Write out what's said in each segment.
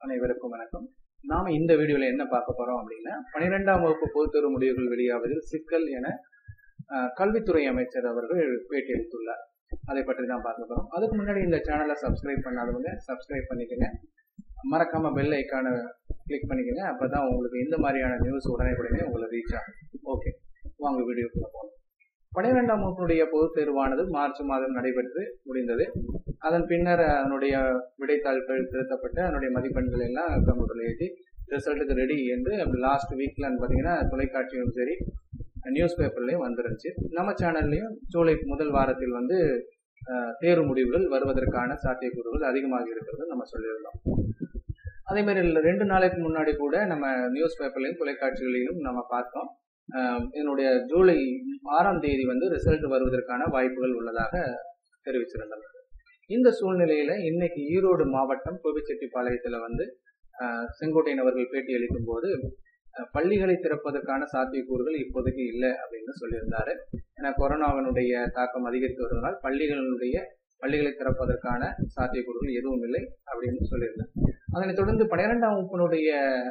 அனைவருக்கும் வணக்கம் நாம இந்த வீடியோல என்ன பார்க்க போறோம் அப்படின்னா பனிரெண்டாம் வகுப்பு பொதுத் தேர்வு முடிவுகள் வெளியாவதில் சிக்கல் என அஹ், கல்வித்துறை அமைச்சர் அவர்கள் பேட்டியளித்துள்ளார் அதை பற்றி தான் பார்க்க போறோம் அதுக்கு முன்னாடி இந்த சேனலை சப்ஸ்கிரைப் பண்ணாதவங்க சப்ஸ்கிரைப் பண்ணிக்கங்க மறக்காம பெல் ஐக்கானை கிளிக் பண்ணிக்கங்க அப்பதான் உங்களுக்கு இந்த மாதிரியான நியூஸ் உடனே உங்களுக்கு ரீச் ஆகும் ஓகே வாங்க வீடியோக்குள்ள போகலாம் பனிரெண்டாம் வகுப்பினுடைய பொதுத் தேர்வானது மார்ச் மாதம் நடைபெற்று முடிந்தது அதன் பின்னர் அதனுடைய விடைத்தாள்கள் திருத்தப்பட்டு அதனுடைய மதிப்பெண்கள் எல்லாம் கம்ப்யூட்டர்ல ஏற்றி ரிசல்ட்டுக்கு ரெடி என்று லாஸ்ட் வீக்ல பார்த்தீங்கன்னா தொலைக்காட்சியும் சரி நியூஸ் பேப்பர்லயும் வந்துருந்துச்சு நம்ம சேனல்லையும் ஜூலை முதல் வாரத்தில் வந்து அஹ், தேர்வு முடிவுகள் வருவதற்கான சாத்தியக்கூறுகள் அதிகமாக இருக்கிறது நம்ம சொல்லியிருந்தோம் அதே மாதிரி ரெண்டு நாளைக்கு முன்னாடி கூட நம்ம நியூஸ் பேப்பர்லையும் தொலைக்காட்சிகளிலும் நம்ம பார்த்தோம் அஹ், இதனுடைய ஜூலை ஆறாம் தேதி வந்து ரிசல்ட் வருவதற்கான வாய்ப்புகள் உள்ளதாக தெரிவிச்சிருந்தோம் இந்த சூழ்நிலையில இன்னைக்கு ஈரோடு மாவட்டம் கோபிச்செட்டிப்பாளையத்துல வந்து அஹ், செங்கோட்டையன் அவர்கள் பேட்டி அளிக்கும் போது அஹ், பள்ளிகளை திறப்பதற்கான சாத்தியக்கூறுகள் இப்போதைக்கு இல்லை அப்படின்னு சொல்லியிருந்தாரு ஏன்னா கொரோனாவினுடைய தாக்கம் அதிகரித்து வருவதால் பள்ளிகளுடைய பள்ளிகளை திறப்பதற்கான சாத்தியக்கூறுகள் எதுவும் இல்லை அப்படின்னு சொல்லியிருந்தார் அதனைத் தொடர்ந்து பன்னிரெண்டாம் வகுப்பினுடைய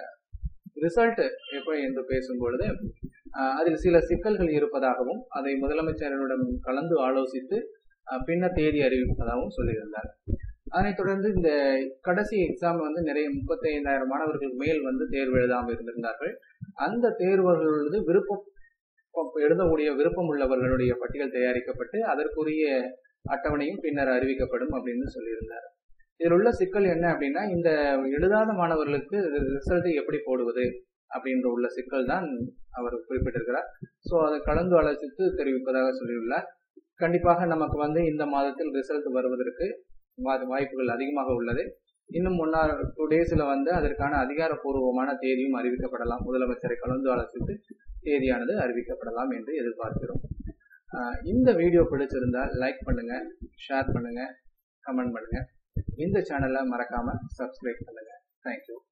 ரிசல்ட் எப்போ என்று பேசும்பொழுது அஹ், அதில் சில சிக்கல்கள் இருப்பதாகவும் அதை முதலமைச்சரிடம் கலந்து ஆலோசித்து அஹ், பின்னர் தேதி அறிவிப்பதாகவும் சொல்லியிருந்தார் அதனைத் தொடர்ந்து இந்த கடைசி எக்ஸாம் வந்து நிறைய முப்பத்தைந்தாயிரம் மாணவர்கள் மேல் வந்து தேர்வு எழுதாமல் இருந்திருந்தார்கள் அந்த தேர்வுகளது விருப்பம் எழுதக்கூடிய விருப்பம் உள்ளவர்களுடைய பட்டியல் தயாரிக்கப்பட்டு அதற்குரிய அட்டவணையும் பின்னர் அறிவிக்கப்படும் அப்படின்னு சொல்லியிருந்தார் இதில் உள்ள சிக்கல் என்ன அப்படின்னா இந்த எழுதாத மாணவர்களுக்கு ரிசல்ட்டை எப்படி போடுவது அப்படின்ற உள்ள சிக்கல் தான் அவர் குறிப்பிட்டிருக்கிறார் ஸோ அதை கலந்து ஆலோசித்து தெரிவிப்பதாக சொல்லியுள்ளார் கண்டிப்பாக நமக்கு வந்து இந்த மாதத்தில் ரிசல்ட் வருவதற்கு வா- வாய்ப்புகள் அதிகமாக உள்ளது இன்னும் முன்னாள் டூ டேஸில் வந்து அதற்கான அதிகாரப்பூர்வமான தேதியும் அறிவிக்கப்படலாம் முதலமைச்சரை கலந்து ஆலோசித்து தேதியானது அறிவிக்கப்படலாம் என்று எதிர்பார்க்கிறோம் ஆஹ் இந்த வீடியோ பிடிச்சிருந்தால் லைக் பண்ணுங்க ஷேர் பண்ணுங்க கமெண்ட் பண்ணுங்க இந்த சேனலை மறக்காம சப்ஸ்கிரைப் பண்ணுங்க தேங்க்யூ